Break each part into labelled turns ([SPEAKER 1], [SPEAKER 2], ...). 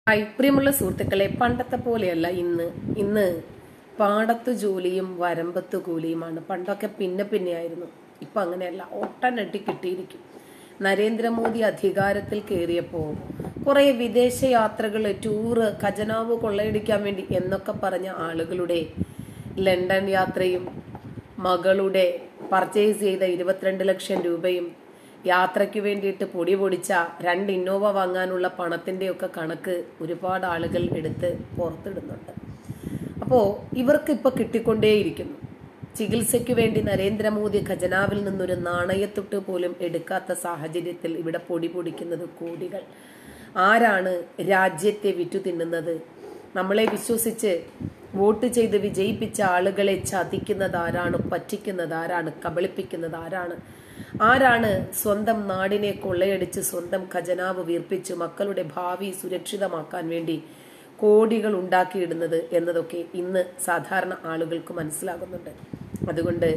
[SPEAKER 1] hi പ്രിയമുള്ള സുഹൃത്തുക്കളെ പണ്ടത്തെ പോലെയല്ല ഇന്ന് ഇന്ന് പാടത്തു ജോലിയും വരമ്പത്ത് കൂലിയുമാണ് പണ്ടൊക്കെ പിന്നെ പിന്നെ ആയിരുന്നു ഇപ്പൊ അങ്ങനെയല്ല ഒട്ടനട്ടി കിട്ടിയിരിക്കും നരേന്ദ്രമോദി അധികാരത്തിൽ കയറിയപ്പോൾ കുറെ വിദേശ യാത്രകൾ ടൂറ് ഖജനാവ് കൊള്ളയടിക്കാൻ വേണ്ടി എന്നൊക്കെ പറഞ്ഞ ആളുകളുടെ ലണ്ടൻ യാത്രയും മകളുടെ പർച്ചേസ് ചെയ്ത ഇരുപത്തിരണ്ട് ലക്ഷം രൂപയും യാത്രയ്ക്ക് വേണ്ടിയിട്ട് പൊടി പൊടിച്ച രണ്ട് ഇന്നോവ വാങ്ങാനുള്ള പണത്തിൻ്റെയൊക്കെ കണക്ക് ഒരുപാട് ആളുകൾ എടുത്ത് പുറത്തിടുന്നുണ്ട് അപ്പോൾ ഇവർക്ക് ഇപ്പോൾ കിട്ടിക്കൊണ്ടേയിരിക്കുന്നു ചികിത്സയ്ക്ക് വേണ്ടി നരേന്ദ്രമോദി ഖജനാവിൽ നിന്നൊരു നാണയത്തൊട്ട് പോലും എടുക്കാത്ത സാഹചര്യത്തിൽ ഇവിടെ പൊടി പൊടിക്കുന്നത് കോടികൾ ആരാണ് രാജ്യത്തെ വിറ്റു തിന്നുന്നത് നമ്മളെ വിശ്വസിച്ച് വോട്ട് ചെയ്ത് വിജയിപ്പിച്ച ആളുകളെ ചതിക്കുന്നത് ആരാണ് പറ്റിക്കുന്നത് ആരാണ് കബളിപ്പിക്കുന്നത് ആരാണ് ആരാണ് സ്വന്തം നാടിനെ കൊള്ളയടിച്ച് സ്വന്തം ഖജനാവ് വീർപ്പിച്ച് മക്കളുടെ ഭാവി സുരക്ഷിതമാക്കാൻ വേണ്ടി കോടികൾ ഉണ്ടാക്കിയിടുന്നത് എന്നതൊക്കെ ഇന്ന് സാധാരണ ആളുകൾക്ക് മനസ്സിലാകുന്നുണ്ട് അതുകൊണ്ട്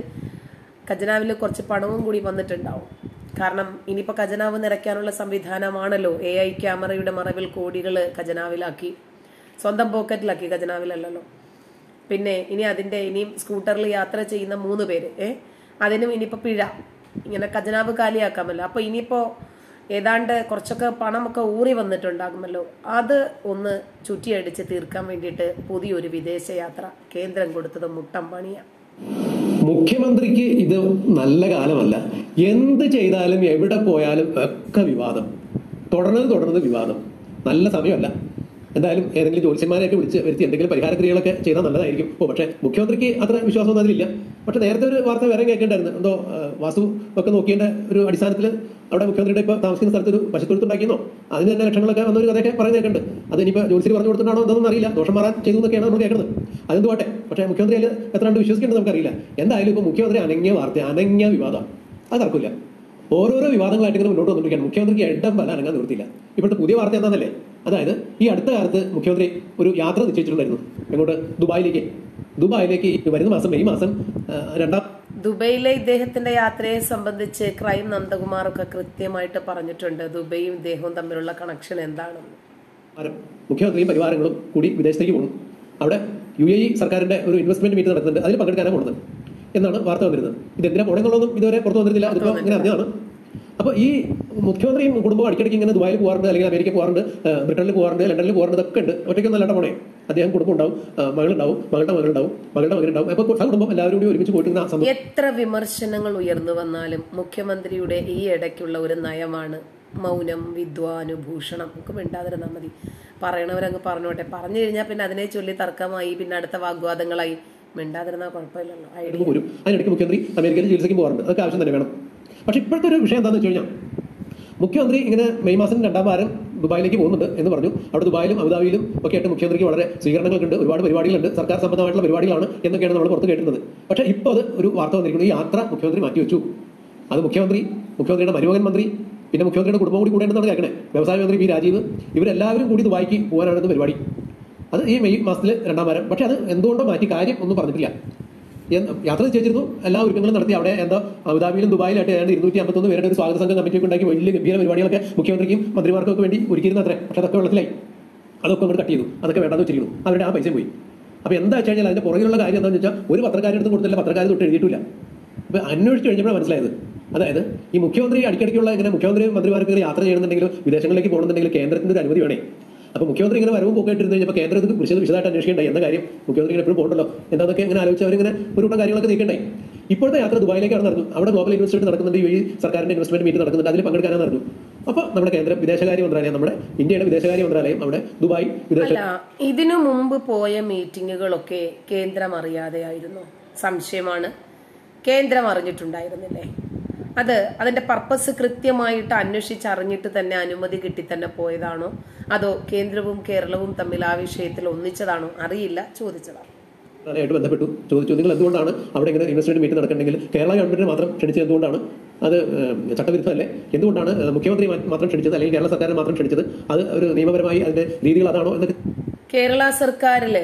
[SPEAKER 1] ഖജനാവിൽ കുറച്ച് പണവും കൂടി വന്നിട്ടുണ്ടാവും കാരണം ഇനിയിപ്പോൾ ഖജനാവ് നിറയ്ക്കാനുള്ള സംവിധാനമാണല്ലോ എ ഐ ക്യാമറയുടെ മറവിൽ കോടികൾ ഖജനാവിലാക്കി സ്വന്തം പോക്കറ്റിലാക്കി ഖജനാവിലല്ലല്ലോ പിന്നെ ഇനി അതിന്റെ ഇനിയും സ്കൂട്ടറിൽ യാത്ര ചെയ്യുന്ന മൂന്ന് പേര് ഏ അതിനും ഇനിയിപ്പോൾ പിഴ ഇങ്ങനെ ഖജനാവ് കാലിയാക്കാമല്ലോ അപ്പോൾ ഇനിയിപ്പോൾ ഏതാണ്ട് കുറച്ചൊക്കെ പണമൊക്കെ ഊറി വന്നിട്ടുണ്ടാകുമല്ലോ അത് ഒന്ന് ചുറ്റിയടിച്ച് തീർക്കാൻ വേണ്ടിയിട്ട് പുതിയൊരു വിദേശയാത്ര കേന്ദ്രം കൊടുത്തത് മുട്ടം പണിയാണ്
[SPEAKER 2] മുഖ്യമന്ത്രിക്ക് ഇത് നല്ല കാലമല്ല എന്ത് ചെയ്താലും എവിടെ പോയാലും ഒക്കെ വിവാദം തുടർന്നത് തുടർന്നത് വിവാദം നല്ല സമയമല്ല എന്തായാലും ഏതെങ്കിലും ജ്യോത്സ്യന്മാരെയൊക്കെ വിളിച്ച് വരുത്തി എന്തെങ്കിലും പരിഹാര ക്രിയകളൊക്കെ ചെയ്താൽ നല്ലതായിരിക്കും ഓ പക്ഷേ മുഖ്യമന്ത്രിക്ക് അത്ര വിശ്വാസമൊന്നും അതിലില്ല പക്ഷേ നേരത്തെ ഒരു വാർത്ത വേറെ കേൾക്കേണ്ടായിരുന്നു എന്തോ ആ, വാസ്തു ഒക്കെ നോക്കിയതിന്റെ ഒരു അടിസ്ഥാനത്തിൽ അവിടെ മുഖ്യമന്ത്രിയുടെ ഇപ്പോൾ താമസിക്കുന്ന സ്ഥലത്ത് ഒരു പശുത്തൊഴുത്തുണ്ടാക്കിയെന്നോ അതിന് തന്നെ ലക്ഷങ്ങളൊക്കെ വന്നൊരു കഥയൊക്കെ പറയുന്ന കേൾക്കുന്നുണ്ട് അത് ഇനിയിപ്പോൾ ജ്യോത്സ്യർ പറഞ്ഞു കൊടുത്തിട്ടാണോ എന്തൊന്നും അറിയില്ല ദോഷം മാറാൻ ചെയ്തു എന്നൊക്കെയാണ് നമ്മൾ കേൾക്കുന്നത് അതെന്ത് പോട്ടെ പക്ഷേ മുഖ്യമന്ത്രി അതിൽ എത്ര കണ്ട് വിശ്വസിക്കേണ്ടത് നമുക്കറിയില്ല എന്തായാലും ഇപ്പോൾ മുഖ്യമന്ത്രി അനങ്ങിയ വാർത്ത അനങ്ങിയ വിവാദം അത് നടക്കില്ല ഓരോരോ വിവാദങ്ങളായിട്ട് ഇങ്ങനെ മുന്നോട്ട് വന്നിരിക്കുകയാണ് മുഖ്യമന്ത്രിക്ക് എഡം വല്ല അനങ്ങാൻ നിവൃത്തിയില്ല ഇപ്പോഴത്തെ പുതിയ വാർത്ത എന്താണെന്നല്ലേ അതായത് ഈ അടുത്ത കാലത്ത് മുഖ്യമന്ത്രി ഒരു യാത്ര നിശ്ചയിച്ചിട്ടുണ്ടായിരുന്നു എങ്ങോട്ട് ദുബായിലേക്ക് ദുബായിലേക്ക് ഈ വരുന്ന മാസം മെയ് മാസം ആ, രണ്ടാം
[SPEAKER 1] ദുബൈയിലെ ഇദ്ദേഹത്തിന്റെ യാത്രയെ സംബന്ധിച്ച് ക്രൈം നന്ദകുമാറൊക്കെ കൃത്യമായിട്ട് പറഞ്ഞിട്ടുണ്ട് ദുബൈയും ഇദ്ദേഹവും തമ്മിലുള്ള കണക്ഷൻ എന്താണെന്ന്
[SPEAKER 2] വാരം മുഖ്യമന്ത്രിയും പരിവാരങ്ങളും കൂടി വിദേശത്തേക്ക് പോകുന്നു അവിടെ യു എ ഇ സർക്കാരിന്റെ ഒരു ഇൻവെസ്റ്റ്മെന്റ് മീറ്റ് നടക്കുന്നുണ്ട് അതിൽ പങ്കെടുക്കാനാണ് പോകുന്നത് എന്നാണ് വാർത്ത വന്നിരുന്നത് ഇത് എന്തിനാ പോണെന്നുള്ളതും ഇതുവരെ പുറത്തു വന്നിരുന്നില്ല അതിപ്പോൾ ഇങ്ങനെ അറിഞ്ഞതാണ് അപ്പോൾ ഈ മുഖ്യമന്ത്രിയും കുടുംബവും അടിക്കടിക്ക് ഇങ്ങനെ ദുബായിൽ പോകാറുണ്ട് അല്ലെങ്കിൽ അമേരിക്ക പോകാറുണ്ട് ആ, ബ്രിട്ടനിൽ പോകാറുണ്ട് ലണ്ടനിൽ പോകാറുണ്ട് ഇതൊക്കെ ഉണ്ട് ഒറ്റയ്ക്ക് നല്ല പോണേ അദ്ദേഹം കുടുംബം ഉണ്ടാവും ആ, മകളുണ്ടാവും മകളുടെ മകളുണ്ടാവും മകളുടെ മകനുണ്ടാവും അപ്പോൾ കുടുംബം എല്ലാവരും കൂടി ഒരുമിച്ച് പോയിട്ട് സമയം
[SPEAKER 1] എത്ര വിമർശനങ്ങൾ ഉയർന്നു വന്നാലും മുഖ്യമന്ത്രിയുടെ ഈ ഇടയ്ക്കുള്ള ഒരു നയമാണ് മൗനം വിദ്വാനുഭൂഷണം ഒക്കെ മിണ്ടാതിരുന്നാൽ മതി പറയണവരങ്ങ് പറഞ്ഞോട്ടെ പറഞ്ഞു കഴിഞ്ഞാൽ പിന്നെ അതിനെ ചൊല്ലി തർക്കമായി പിന്നെ അടുത്ത വാഗ്വാദങ്ങളായി മിണ്ടാതിരുന്നാൽ കുഴപ്പമില്ലല്ലോ ഐഡിയ
[SPEAKER 2] പോരും അതിനിടയ്ക്ക് മുഖ്യമന്ത്രി അമേരിക്കയിൽ ചികിത്സയ്ക്ക് പോകാറുണ്ട് അതൊക്കെ ആവശ്യം തന്നെ വേണം പക്ഷെ ഇപ്പോഴത്തെ ഒരു വിഷയം എന്താണെന്ന് വെച്ച് കഴിഞ്ഞാൽ മുഖ്യമന്ത്രി ഇങ്ങനെ മെയ് മാസം രണ്ടാം വാരം ദുബായിലേക്ക് പോകുന്നുണ്ട് എന്ന് പറഞ്ഞു അവിടെ ദുബായിലും അബുദാബിയിലും ഒക്കെ ആയിട്ട് മുഖ്യമന്ത്രിക്ക് വളരെ സ്വീകരണങ്ങളുണ്ട് ഒരുപാട് പരിപാടികളുണ്ട് സർക്കാർ സംബന്ധമായിട്ടുള്ള പരിപാടികളാണ് എന്നൊക്കെയാണ് നമ്മൾ പുറത്ത് കേട്ടിരുന്നത് പക്ഷേ ഇപ്പോൾ അത് ഒരു വാർത്ത വന്നിരിക്കുന്നു ഈ യാത്ര മുഖ്യമന്ത്രി മാറ്റിവെച്ചു അത് മുഖ്യമന്ത്രി മുഖ്യമന്ത്രിയുടെ മരുമകൻ മന്ത്രി പിന്നെ മുഖ്യമന്ത്രിയുടെ കുടുംബം കൂടി കൂടേണ്ടെന്നാണ് കേൾക്കണേ വ്യവസായ മന്ത്രി പി രാജീവ് ഇവരെല്ലാവരും കൂടി ദുബായിക്ക് പോകാനാണ് പരിപാടി അത് ഈ മെയ് മാസത്തിൽ രണ്ടാം വാരം പക്ഷെ അത് എന്തുകൊണ്ടോ മാറ്റി കാര്യം ഒന്നും പറഞ്ഞിട്ടില്ല എന്ന് യാത്ര നിശ്ചയിച്ചിരുന്നു എല്ലാ ഒരുക്കങ്ങളും നടത്തി അവിടെ എന്താ അബുദാബിയിലും ദുബായിലായിട്ട് ഏതാണ്ട് ഇരുന്നൂറ്റി അമ്പത്തൊന്ന് പേരുടെ ഒരു സ്വാഗത സംഘം കമ്മിറ്റിയൊക്കെ ഉണ്ടാക്കി വലിയ ഗംഭീര പരിപാടികളൊക്കെ മുഖ്യമന്ത്രിക്കും മന്ത്രിമാർക്കും ഒക്കെ വേണ്ടി ഒരുക്കിയിരുന്നു അത്രേ പക്ഷെ അതൊക്കെ വെള്ളത്തിലായി അതൊക്കെ അങ്ങോട്ട് കട്ട് ചെയ്തു അതൊക്കെ വേണ്ടാന്ന് വെച്ചിരിക്കുന്നു അവരുടെ ആ പൈസ പോയി അപ്പൊ എന്താ വെച്ച് കഴിഞ്ഞാൽ അതിന്റെ പുറകിലുള്ള കാര്യം എന്താണെന്ന് വെച്ചാൽ ഒരു പത്രക്കാരെടുത്ത് കൊടുത്തില്ല പത്രക്കാർ തൊട്ട് എഴുതിയിട്ടില്ല അപ്പൊ അന്വേഷിച്ച് കഴിഞ്ഞപ്പോഴാണ് മനസ്സിലായത് അതായത് ഈ മുഖ്യമന്ത്രി അടിക്കടിക്കുള്ള ഇങ്ങനെ മുഖ്യമന്ത്രി മന്ത്രിമാർക്ക് ഇങ്ങനെ യാത്ര ചെയ്യണമെന്നുണ്ടെങ്കിലും വിദേശങ്ങളിലേക്ക് പോകണമെന്നുണ്ടെങ്കിൽ കേന്ദ്രത്തിന്റെ ഒരു അനുമതി വേണേ അപ്പൊ മുഖ്യമന്ത്രി ഇങ്ങനെ വരവും പോക്കായിട്ടിരുന്ന് കഴിഞ്ഞപ്പോൾ കേന്ദ്രത്തിൽ വിശദ വിശദമായിട്ട് അന്വേഷിക്കേണ്ടായി എന്താ കാര്യം മുഖ്യമന്ത്രി ഇങ്ങനെ എപ്പോഴും പോകണ്ടല്ലോ എന്താന്നൊക്കെ ഇങ്ങനെ ആലോചിച്ച് അവരിങ്ങനെ ഒരു കൂട്ടം കാര്യങ്ങളൊക്കെ നീക്കണ്ടായി ഇപ്പോഴത്തെ യാത്ര ദുബായിലേക്കാണ് നടന്നു അവിടെ ഗ്ലോബൽ ഇൻവെസ്റ്റ്മെന്റ് നടക്കുന്നുണ്ട് ഈ സർക്കാരിന്റെ ഇൻവെസ്റ്റ്മെന്റ് മീറ്റ് നടക്കുന്നുണ്ട് അതിൽ പങ്കെടുക്കാനാണ് നടന്നു അപ്പൊ നമ്മുടെ കേന്ദ്ര വിദേശകാര്യ മന്ത്രാലയം നമ്മുടെ ഇന്ത്യയുടെ വിദേശകാര്യ മന്ത്രാലയം അവിടെ ദുബായ് വിദേശ
[SPEAKER 1] അല്ല ഇതിനു മുമ്പ് പോയ മീറ്റിങ്ങുകളൊക്കെ കേന്ദ്രം അറിയാതെയായിരുന്നു സംശയമാണ് കേന്ദ്രം അറിഞ്ഞിട്ടുണ്ടായിരുന്നില്ലേ അത് അതിന്റെ പർപ്പസ് കൃത്യമായിട്ട് അന്വേഷിച്ചറിഞ്ഞിട്ട് തന്നെ അനുമതി കിട്ടി തന്നെ പോയതാണോ അതോ കേന്ദ്രവും കേരളവും തമ്മിൽ ആ വിഷയത്തിൽ ഒന്നിച്ചതാണോ അറിയില്ല ചോദിച്ചതാണ്
[SPEAKER 2] ആയിട്ട് ബന്ധപ്പെട്ടു ചോദിച്ചു നിങ്ങൾ എന്തുകൊണ്ടാണ് അവിടെ ഇങ്ങനെ ഇൻവെസ്റ്റ്മെന്റ് മീറ്റ് നടക്കണമെങ്കിൽ കേരള ഗവൺമെന്റിനെ മാത്രം ക്ഷണിച്ചത് എന്തുകൊണ്ടാണ് അത് ഏഹ്, ചട്ടവിരുദ്ധമല്ലേ എന്തുകൊണ്ടാണ് ഏഹ്, മുഖ്യമന്ത്രി മാ- മാത്രം ക്ഷണിച്ചത് അല്ലെങ്കിൽ കേരള സർക്കാരിനെ മാത്രം ക്ഷണിച്ചത് അത് ഒരു നിയമപരമായി അതിന്റെ രീതികൾ അതാണോ എന്നൊക്കെ
[SPEAKER 1] കേരള സർക്കാരില്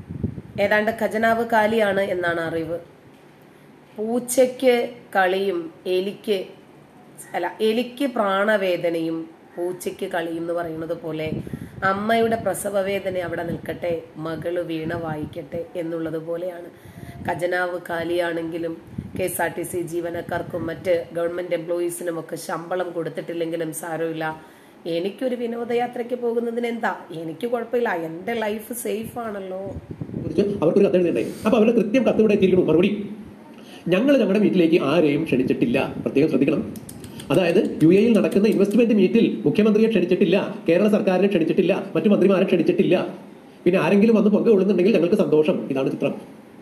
[SPEAKER 1] ഏതാണ്ട് ഖജനാവ് കാലിയാണ് എന്നാണ് അറിവ് പൂച്ചയ്ക്ക് കളിയും എലിക്ക് അല്ല എലിക്ക് പ്രാണവേദനയും പൂച്ചയ്ക്ക് കളി എന്ന് പറയുന്നത് പോലെ അമ്മയുടെ പ്രസവവേദന അവിടെ നിൽക്കട്ടെ മകള് വീണ വായിക്കട്ടെ എന്നുള്ളത് പോലെയാണ് ഖജനാവ് കാലിയാണെങ്കിലും K S R T C ജീവനക്കാർക്കും മറ്റ് ഗവൺമെന്റ് എംപ്ലോയീസിനും ഒക്കെ ശമ്പളം കൊടുത്തിട്ടില്ലെങ്കിലും സാരമില്ല എനിക്കൊരു വിനോദയാത്രയ്ക്ക് പോകുന്നതിന് എന്താ എനിക്ക് കുഴപ്പമില്ല എൻ്റെ ലൈഫ് സേഫ് ആണല്ലോ
[SPEAKER 2] കുറിച്ച് അവർക്കൊരു കത്ത് എഴുതിയിട്ടുണ്ടായി അപ്പൊ അവരുടെ കൃത്യം കത്ത് ഇവിടെ എത്തിയിരിക്കുന്നു മറുപടി ഞങ്ങൾ ഞങ്ങളുടെ വീട്ടിലേക്ക് ആരെയും ക്ഷണിച്ചിട്ടില്ല പ്രത്യേകം ശ്രദ്ധിക്കണം അതായത് യു എയിൽ നടക്കുന്ന ഇൻവെസ്റ്റ്മെന്റ് മീറ്റിൽ മുഖ്യമന്ത്രിയെ ക്ഷണിച്ചിട്ടില്ല കേരള സർക്കാരിനെ ക്ഷണിച്ചിട്ടില്ല മറ്റു മന്ത്രിമാരെ ക്ഷണിച്ചിട്ടില്ല പിന്നെ ആരെങ്കിലും വന്ന് പങ്കുകൊള്ളുന്നുണ്ടെങ്കിൽ ഞങ്ങൾക്ക് സന്തോഷം ഇതാണ് ചിത്രം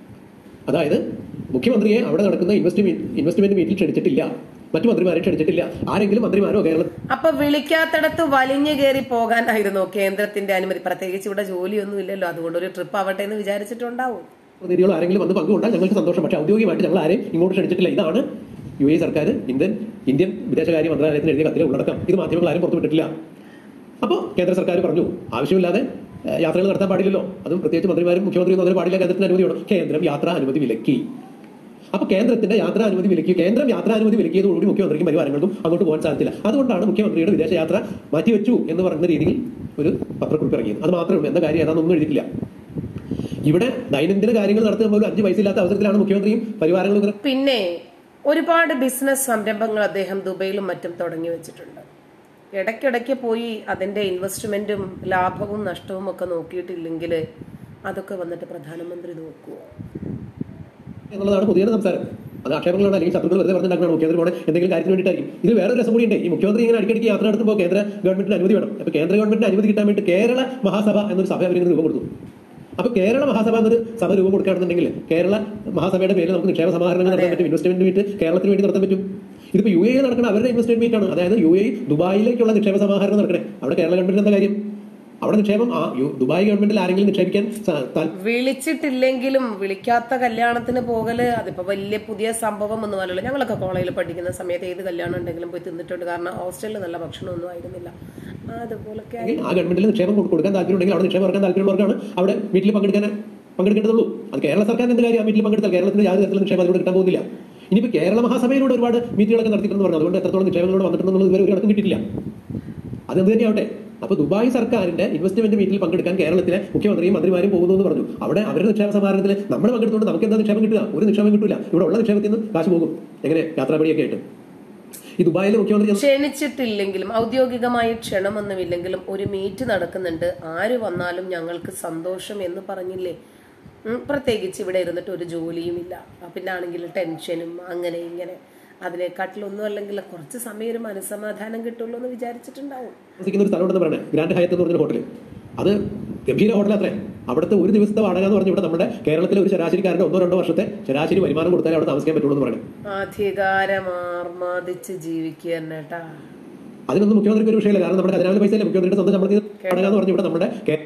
[SPEAKER 2] അതായത് മുഖ്യമന്ത്രിയെ അവിടെ നടക്കുന്ന ഇൻവെസ്റ്റ്മെന്റ് ഇൻവെസ്റ്റ്മെന്റ് മീറ്റിൽ ക്ഷണിച്ചിട്ടില്ല മറ്റു മന്ത്രിമാരെ ക്ഷണിച്ചിട്ടില്ല ആരെങ്കിലും മന്ത്രിമാരോ കേരള
[SPEAKER 1] അപ്പൊ വിളിക്കാത്തിടത്ത് വലിഞ്ഞു കയറി പോകാനായിരുന്നോ കേന്ദ്രത്തിന്റെ അനുമതി പ്രത്യേകിച്ച് ഇവിടെ ജോലിയൊന്നും ഇല്ലല്ലോ അതുകൊണ്ട് ഒരു ട്രിപ്പ് ആവട്ടെ എന്ന് വിചാരിച്ചിട്ടുണ്ടാവും
[SPEAKER 2] പ്രതിനിധികളോ ആരെങ്കിലും വന്ന് പങ്കുകൊണ്ടാൽ ഞങ്ങൾക്ക് സന്തോഷം പക്ഷേ ഔദ്യോഗികമായിട്ട് ഞങ്ങൾ ആരെയും ഇങ്ങോട്ട് ക്ഷണിച്ചിട്ടില്ല ഇതാണ് യു എ സർക്കാർ ഇന്ത്യൻ ഇന്ത്യൻ വിദേശകാര്യ മന്ത്രാലയത്തിന് എഴുതിയ കത്തിലെ ഉള്ളടക്കം ഇത് മാധ്യമങ്ങൾ ആരും പുറത്തുവിട്ടിട്ടില്ല അപ്പോൾ കേന്ദ്ര സർക്കാർ പറഞ്ഞു ആവശ്യമില്ലാതെ ഏഹ്, യാത്രകൾ നടത്താൻ പാടില്ലല്ലോ അതും പ്രത്യേകിച്ച് മന്ത്രിമാരും മുഖ്യമന്ത്രിയും അങ്ങനെ പാടില്ല കേന്ദ്രത്തിന് അനുമതി വേണം കേന്ദ്രം യാത്രാ അനുമതി വിലക്കി അപ്പൊ കേന്ദ്രത്തിന്റെ യാത്രാ അനുമതി വിലക്കി കേന്ദ്രം യാത്രാ അനുമതി വിലക്കിയതോടുകൂടി മുഖ്യമന്ത്രിക്കും പരിവാരങ്ങൾക്കും അങ്ങോട്ട് പോകാൻ സാധിച്ചില്ല അതുകൊണ്ടാണ് മുഖ്യമന്ത്രിയുടെ വിദേശ യാത്ര മാറ്റിവെച്ചു എന്ന് പറയുന്ന രീതിയിൽ ഒരു പത്രക്കുറിപ്പ് ഇറങ്ങിയത് അത് മാത്രമേ ഉള്ളൂ എന്താ കാര്യം ഏതാണെന്നൊന്നും എഴുതിയിട്ടില്ല ഇവിടെ ദൈനംദിന കാര്യങ്ങൾ നടത്തുമ്പോൾ പോലും അഞ്ച് പൈസയില്ലാത്ത അവസരത്തിലാണ് മുഖ്യമന്ത്രിയും പരിവാരങ്ങളും ഇങ്ങനെ
[SPEAKER 1] പിന്നെ ഒരുപാട് ബിസിനസ് സംരംഭങ്ങൾ അദ്ദേഹം ദുബൈയിലും മറ്റും തുടങ്ങി വെച്ചിട്ടുണ്ട് ഇടയ്ക്കിടയ്ക്ക് പോയി അതിന്റെ ഇൻവെസ്റ്റ്മെന്റും ലാഭവും നഷ്ടവും ഒക്കെ നോക്കിയിട്ടില്ലെങ്കിൽ അതൊക്കെ വന്നിട്ട് പ്രധാനമന്ത്രി നോക്കുമോ
[SPEAKER 2] എന്നുള്ളതാണ് പുതിയ സംസാരം അത് ആക്ഷേപങ്ങളാണ് അല്ലെങ്കിൽ ശത്രുക്കൾ വെറുതെ പറഞ്ഞിട്ടുണ്ടാക്കണം മുഖ്യമന്ത്രി പോണെ എന്തെങ്കിലും കാര്യത്തിന് വേണ്ടിയിട്ടായിരിക്കും ഇത് വേറെ രസം കൂടിയുണ്ട് ഈ മുഖ്യമന്ത്രി ഇങ്ങനെ അടിക്കടിക്ക് യാത്ര നടത്തുമ്പോൾ കേന്ദ്ര ഗവൺമെന്റിന് അനുമതി വേണം അപ്പൊ കേന്ദ്ര ഗവൺമെന്റിന് അനുമതി കിട്ടാൻ വേണ്ടി കേരള മഹാസഭ എന്നൊരു സഭ അവരിങ്ങനെ രൂപം കൊടുത്തു അപ്പൊ കേരള മഹാസഭ എന്നൊരു സഭ രൂപം കൊടുക്കുകയാണെന്നുണ്ടെങ്കിൽ കേരള മഹാസഭയുടെ പേരിൽ നമുക്ക് നിക്ഷേപ സമാഹരണങ്ങൾ നടത്താൻ പറ്റും ഇൻവെസ്റ്റ്മെന്റ് മീറ്റ് കേരളത്തിന് വേണ്ടി നടത്താൻ പറ്റും ഇതിപ്പോ യു എ നടക്കുന്ന അവരുടെ ഇൻവെസ്റ്റ്മെന്റ് മീറ്റ് ആണ് അതായത് യു എ ദുബായിലേക്കുള്ള നിക്ഷേപ സമാഹരണം നടക്കണേ അവിടെ കേരള ഗവൺമെന്റ് എന്താ കാര്യം അവിടെ നിക്ഷേപം ആ യു- ദുബായ് ഗവൺമെന്റിൽ ആരെങ്കിലും നിക്ഷേപിക്കാൻ സാ- താല്പര്യം
[SPEAKER 1] വിളിച്ചിട്ടില്ലെങ്കിലും വിളിക്കാത്ത കല്യാണത്തിന് പോകല് അതിപ്പോ വലിയ പുതിയ സംഭവം ഒന്നും അല്ലല്ലോ ഞങ്ങളൊക്കെ കോളേജിൽ പഠിക്കുന്ന സമയത്ത് ഏത് കല്യാണം ഉണ്ടെങ്കിലും പോയി തിന്നിട്ടുണ്ട് കാരണം ഹോസ്റ്റലിൽ നല്ല ഭക്ഷണമൊന്നും ആയിരുന്നില്ല അതുപോലൊക്കെ ആയി
[SPEAKER 2] ആ ഗവൺമെന്റിൽ നിക്ഷേപം കൊടു- കൊടുക്കാൻ താല്പര്യമുണ്ടെങ്കിൽ അവിടെ നിക്ഷേപം ഇറക്കാൻ താല്പര്യമുള്ളവർക്കാണ് അവിടെ മീറ്റിൽ പങ്കെടുക്കാൻ പങ്കെടുക്കേണ്ടതുള്ളൂ അത് കേരള സർക്കാരിന് എന്ത് കാര്യം ആ മീറ്റിൽ പങ്കെടുത്താൽ കേരളത്തിന് യാതൊരു തരത്തിലുള്ള നിക്ഷേപം അതിലൂടെ കിട്ടാൻ പോകുന്നില്ല ഇനിയിപ്പോൾ കേരള മഹാസഭയിലൂടെ ഒരുപാട് മീറ്റുകളൊക്കെ നടത്തിയിട്ടുണ്ടെന്ന് പറഞ്ഞു അതുകൊണ്ട് എത്രത്തോളം നിക്ഷേപങ്ങളോട് വന്നിട്ടുണ്ടെന്നുള്ളത് ഇതുവരെ ഒരു കണക്കും കിട്ടിയിട്ടില്ല അതെന്ത് തന്നെയാവട്ടെ അപ്പൊ ദുബായ് സർക്കാരിന്റെ ഇൻവെസ്റ്റ്മെന്റ് മീറ്റിൽ പങ്കെടുക്കാൻ കേരളത്തിലെ മുഖ്യമന്ത്രിയും മന്ത്രിമാരും പോകുന്നു എന്ന് പറഞ്ഞു അവിടെ അവരുടെ നിക്ഷേപ സമാഹരണത്തിൽ നമ്മൾ പങ്കെടുത്തുകൊണ്ട് നമുക്ക് എന്താ നിക്ഷേപം കിട്ടുക ഒരു നിക്ഷേപം കിട്ടില്ല ഇവിടെ ഉള്ള നിക്ഷേപത്തിൽ നിന്ന് കാശ് പോകും എങ്ങനെ യാത്രാപടിയൊക്കെ ആയിട്ട് ഈ ദുബായിലെ മുഖ്യമന്ത്രി
[SPEAKER 1] ക്ഷണിച്ചിട്ടില്ലെങ്കിലും ഔദ്യോഗികമായി ക്ഷണമൊന്നുമില്ലെങ്കിലും ഒരു മീറ്റ് നടക്കുന്നുണ്ട് ആര് വന്നാലും ഞങ്ങൾക്ക് സന്തോഷം എന്ന് പറഞ്ഞില്ലേ ഉം, പ്രത്യേകിച്ച് ഇവിടെ ഇരുന്നിട്ട് ഒരു ജോലിയുമില്ല ആ, പിന്നെ ആണെങ്കിൽ ടെൻഷനും അങ്ങനെ ഇങ്ങനെ അതിനെക്കാട്ടിലൊന്നും അല്ലെങ്കിൽ കുറച്ച് സമയം ഒരു മനസ്സമാധാനം കിട്ടുള്ളൂ എന്ന് വിചാരിച്ചിട്ടുണ്ടാവും
[SPEAKER 2] താമസിക്കുന്ന ഒരു സ്ഥലമുണ്ടെന്ന് പറയണേ ഗ്രാൻഡ് ഹയത്ത് എന്ന് പറഞ്ഞൊരു ഹോട്ടൽ അത് ഗംഭീര ഹോട്ടൽ അത്രേ അവിടുത്തെ ഒരു ദിവസത്തെ വാടക എന്ന് പറഞ്ഞാൽ ഇവിടെ നമ്മുടെ കേരളത്തിലെ ഒരു ശരാശരിക്കാരന്റെ ഒന്നോ രണ്ടോ വർഷത്തെ ശരാശരി വരുമാനം കൊടുത്താലേ അവിടെ താമസിക്കാൻ പറ്റുള്ളൂ എന്ന് പറയണേ
[SPEAKER 1] അധികാരമാർമാദിച്ച് ജീവിക്കുക തന്നെ കേട്ടാ
[SPEAKER 2] അതിനൊന്നും മുഖ്യമന്ത്രിക്ക് ഒരു വിഷയമില്ല കാരണം നമ്മുടെ ഖജനാവിലെ പൈസ മുഖ്യമന്ത്രിയുടെ സ്വന്തം ശമ്പളത്തിൽ വാടക എന്ന് പറഞ്ഞാൽ ഇവിടെ നമ്മുടെ കേ-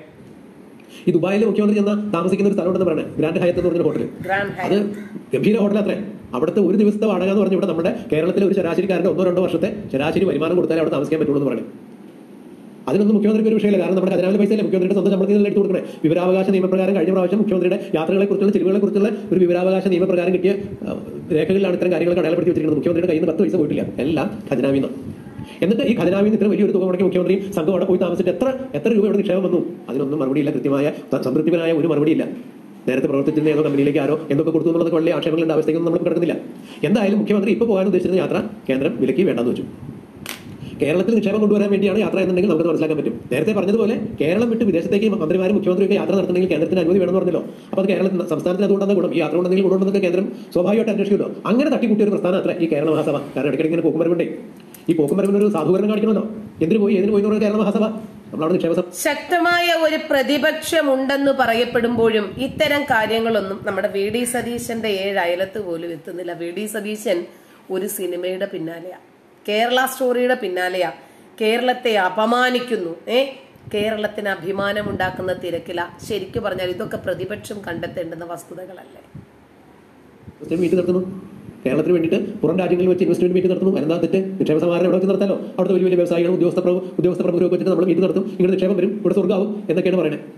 [SPEAKER 2] ഈ ദുബായിലെ മുഖ്യമന്ത്രി ചെന്ന താമസിക്കുന്ന ഒരു സ്ഥലമുണ്ടെന്ന് പറയണേ ഗ്രാൻഡ് ഹയത്ത് എന്ന് പറഞ്ഞൊരു ഹോട്ടൽ
[SPEAKER 1] ഗ്രാൻഡ്
[SPEAKER 2] അത്
[SPEAKER 1] ഹൈ
[SPEAKER 2] ഗംഭീര ഹോട്ടൽ അത്രേ അവിടുത്തെ ഒരു ദിവസത്തെ വാടക എന്ന് പറഞ്ഞാൽ ഇവിടെ നമ്മുടെ കേരളത്തിലെ ഒരു ശരാശരിക്കാരന്റെ ഒന്നോ രണ്ടോ വർഷത്തെ ശരാശരി വരുമാനം കൊടുത്താലേ അവിടെ താമസിക്കാൻ പറ്റുള്ളൂ എന്ന് പറയണേ അതിനൊന്നും മുഖ്യമന്ത്രിക്ക് ഒരു വിഷയമില്ല കാരണം നമ്മുടെ ഖജനാവിലെ പൈസ മുഖ്യമന്ത്രിയുടെ സ്വന്തം ശമ്പളത്തിൽ നിന്ന് എടുത്ത് കൊടുക്കണേ വിവരാവകാശ നിയമപ്രകാരം കഴിഞ്ഞ പ്രാവശ്യം മുഖ്യമന്ത്രിയുടെ യാത്രകളെ കുറിച്ചുള്ള ചിലവുകളെ കുറിച്ചുള്ള ഒരു വിവരാവകാശ നിയമപ്രകാരം കിട്ടിയ ആ, രേഖകളിലാണ് ഇത്തരം കാര്യങ്ങളൊക്കെ അടയാളപ്പെടുത്തി വെച്ചിരിക്കുന്നത് മുഖ്യമന്ത്രിയുടെ കയ്യിൽ നിന്ന് പത്ത് പൈസ പോയിട്ടില്ല എല്ലാം ഖജനാവിൽ നിന്ന് എന്നിട്ട് ഈ ഖജനാവിൽ നിന്ന് ഇത്ര വലിയൊരു തുക മുടക്കി മുഖ്യമന്ത്രി സംഘം അവിടെ പോയി താമസിച്ചിട്ട് എത്ര എത്ര രൂപയുടെ നിക്ഷേപം വന്നു അതിനൊന്നും മറുപടിയില്ല കൃത്യമായ ത- സംതൃപ്തിപരമായ ഒരു മറുപടിയില്ല നേരത്തെ പ്രവർത്തിച്ചിരുന്ന ഏതോ കമ്പനിയിലേക്ക് ആരോ എന്തൊക്കെ കൊടുത്തു എന്നുള്ളത് വലിയ ആക്ഷേപങ്ങളുടെ അവസ്ഥയ്ക്കൊന്നും നമ്മൾ കിടക്കുന്നില്ല എന്തായാലും മുഖ്യമന്ത്രി ഇപ്പോൾ പോകാൻ ഉദ്ദേശിച്ചിരുന്ന യാത്ര കേന്ദ്രം വിലക്കി വേണ്ടെന്ന് വെച്ചു കേരളത്തിൽ നിക്ഷേപം കൊണ്ടുവരാൻ വേണ്ടിയാണ് യാത്ര എന്നുണ്ടെങ്കിൽ നമുക്ക് മനസ്സിലാക്കാൻ പറ്റും നേരത്തെ പറഞ്ഞതുപോലെ കേരളം വിട്ട് വിദേശത്തേക്ക് മന്ത്രിമാരും മുഖ്യമന്ത്രിയൊക്കെ യാത്ര നടത്തണമെങ്കിൽ കേന്ദ്രത്തിന് അനുമതി വേണമെന്ന് പറഞ്ഞല്ലോ അപ്പോൾ അത് കേരളത്തിൽ സംസ്ഥാനത്തിന് അതുകൊണ്ടെന്ന ഗുണം ഈ യാത്ര കൊണ്ടെങ്കിൽ ഗുണമുണ്ടെന്നൊക്കെ കേന്ദ്രം സ്വാഭാവികമായിട്ട് അന്വേഷിക്കുമല്ലോ അങ്ങനെ തട്ടിക്കൂട്ടിയ ഒരു പ്രസ്ഥാനം അത്ര ഈ കേരള മഹാസഭ കാരണം ഇടയ്ക്കിടയ്ക്ക് ഇങ്ങനെ പോക്കുമരവുണ്ടേ ഈ പോക്കുമരവിന് ഒരു സാധൂകരണം കാണിക്കണമല്ലോ എന്തിനു പോയി ഏതിന് പോയി എന്ന് പറഞ്ഞാൽ കേരള മഹാസഭ നമ്മളവിടെ നിക്ഷേപ സഭ
[SPEAKER 1] ശക്തമായ ഒരു പ്രതിപക്ഷമുണ്ടെന്ന് പറയപ്പെടുമ്പോഴും ഇത്തരം കാര്യങ്ങളൊന്നും നമ്മുടെ വി ഡി സതീശന്റെ ഏഴ് അയലത്ത് പോലും എത്തുന്നില്ല വി ഡി സതീശൻ ഒരു സിനിമയുടെ പിന്നാലെയാ കേരള സ്റ്റോറിയുടെ പിന്നാലെയാ കേരളത്തെ അപമാനിക്കുന്നു ഏ കേരളത്തിന് അഭിമാനമുണ്ടാക്കുന്ന തിരക്കില ശരിക്കു പറഞ്ഞാൽ ഇതൊക്കെ പ്രതിപക്ഷം കണ്ടെത്തേണ്ടുന്ന വസ്തുതകളല്ലേ
[SPEAKER 2] ഇൻവെസ്റ്റ്മെന്റ് മീറ്റ് നടത്തുന്നു കേരളത്തിന് വേണ്ടിയിട്ട് പുറം രാജ്യങ്ങളിൽ വെച്ച് ഇൻവെസ്റ്റ്മെന്റ് മീറ്റ് നടത്തുന്നു എന്താ തെറ്റ് നിക്ഷേപ സമാഹരണം ഇവിടെ വെച്ച് നടത്താലോ അവിടുത്തെ വലിയ വലിയ വ്യവസായികളും ഉദ്യോഗസ്ഥ പ്രഭു ഉദ്യോഗസ്ഥ പ്രമുഖരൊക്കെ വെച്ചിട്ട് നമ്മൾ മീറ്റ് നടത്തും ഇങ്ങനെ നിക്ഷേപം വരും ഇവിടെ സ്വർഗ്ഗാവും എന്നൊക്കെയാണ് പറയുന്നത്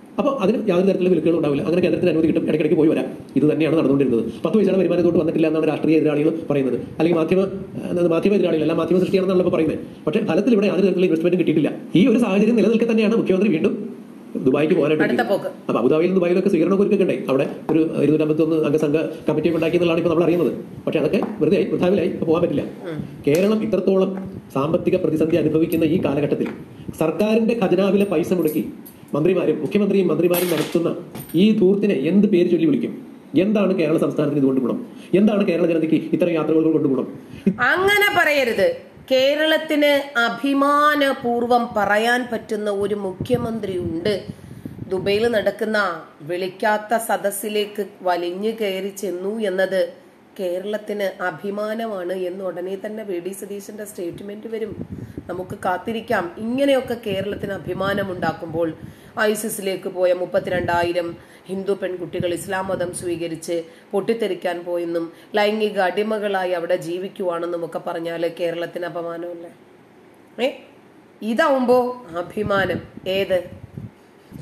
[SPEAKER 2] അപ്പോൾ അതിന് യാതൊരു തരത്തിലുള്ള വിലക്കുകളും ഉണ്ടാവില്ല അങ്ങനെ കേന്ദ്രത്തിന് അനുമതി കിട്ടും ഇടയ്ക്കിടയ്ക്ക് പോയി വരാം ഇത് തന്നെയാണ് നടന്നുകൊണ്ടിരുന്നത് പത്ത് പൈസയുടെ വരുമാനത്തോട്ട് വന്നിട്ടില്ല എന്നാണ് രാഷ്ട്രീയ എതിരാളികൾ പറയുന്നത് അല്ലെങ്കിൽ മാധ്യമ അതായത് മാധ്യമ എതിരാളികൾ അല്ല മാധ്യമ സൃഷ്ടിയാണെന്നാണ് ഇപ്പോൾ പറയുന്നത് പക്ഷേ ഫലത്തിൽ ഇവിടെ യാതൊരു തരത്തിലുള്ള ഇൻവെസ്റ്റ്മെന്റ് കിട്ടിയിട്ടില്ല ഈ ഒരു സാഹചര്യം നിലനിൽക്കെ തന്നെയാണ് മുഖ്യമന്ത്രി വീണ്ടും ദുബായിക്ക് പോകാനായിട്ട്
[SPEAKER 1] അടുത്ത പോക്ക്
[SPEAKER 2] അപ്പൊ അബുദാബിയിലും ദുബായിലൊക്കെ സ്വീകരണമൊക്കെ ഒരുക്കണ്ടേ അവിടെ ഒരു ഇരുന്നൂറ്റമ്പത്തൊന്ന് അംഗസംഘ കമ്മിറ്റി ഉണ്ടാക്കി എന്നുള്ളതാണ് ഇപ്പോൾ നമ്മൾ അറിയുന്നത് പക്ഷേ അതൊക്കെ വെറുതെ ആയി വൃഥാവിലായി ഇപ്പോൾ പോകാൻ പറ്റില്ല കേരളം ഇത്രത്തോളം സാമ്പത്തിക പ്രതിസന്ധി അനുഭവിക്കുന്ന ഈ കാലഘട്ടത്തിൽ സർക്കാരിന്റെ ഖജനാവിലെ പൈസ മുടക്കി മന്ത്രിമാരും മുഖ്യമന്ത്രിയും മന്ത്രിമാരും നടത്തുന്ന ഈ ധൂർത്തിനെ എന്ത് പേര് ചൊല്ലി വിളിക്കും എന്താണ് കേരള സംസ്ഥാനത്തിന് ഇതുകൊണ്ട് ഗുണം എന്താണ് കേരള ജനതയ്ക്ക് ഇത്തരം യാത്രകൾ കൊണ്ട് ഗുണം
[SPEAKER 1] അങ്ങനെ പറയരുത് കേരളത്തിന് അഭിമാനപൂർവം പറയാൻ പറ്റുന്ന ഒരു മുഖ്യമന്ത്രി ഉണ്ട് ദുബൈയിൽ നടക്കുന്ന വിളിക്കാത്ത സദസ്സിലേക്ക് വലിഞ്ഞു കയറി ചെന്നു എന്നത് കേരളത്തിന് അഭിമാനമാണ് എന്ന് ഉടനെ തന്നെ വി ഡി സതീശന്റെ സ്റ്റേറ്റ്മെന്റ് വരും നമുക്ക് കാത്തിരിക്കാം ഇങ്ങനെയൊക്കെ കേരളത്തിന് അഭിമാനമുണ്ടാക്കുമ്പോൾ ഐസിസിലേക്ക് പോയ മുപ്പത്തിരണ്ടായിരം ഹിന്ദു പെൺകുട്ടികൾ ഇസ്ലാം മതം സ്വീകരിച്ച് പൊട്ടിത്തെറിക്കാൻ പോയെന്നും ലൈംഗിക അടിമകളായി അവിടെ ജീവിക്കുവാണെന്നും ഒക്കെ പറഞ്ഞാൽ കേരളത്തിന് അപമാനമല്ലേ ഏ ഇതാവുമ്പോ അഭിമാനം ഏത്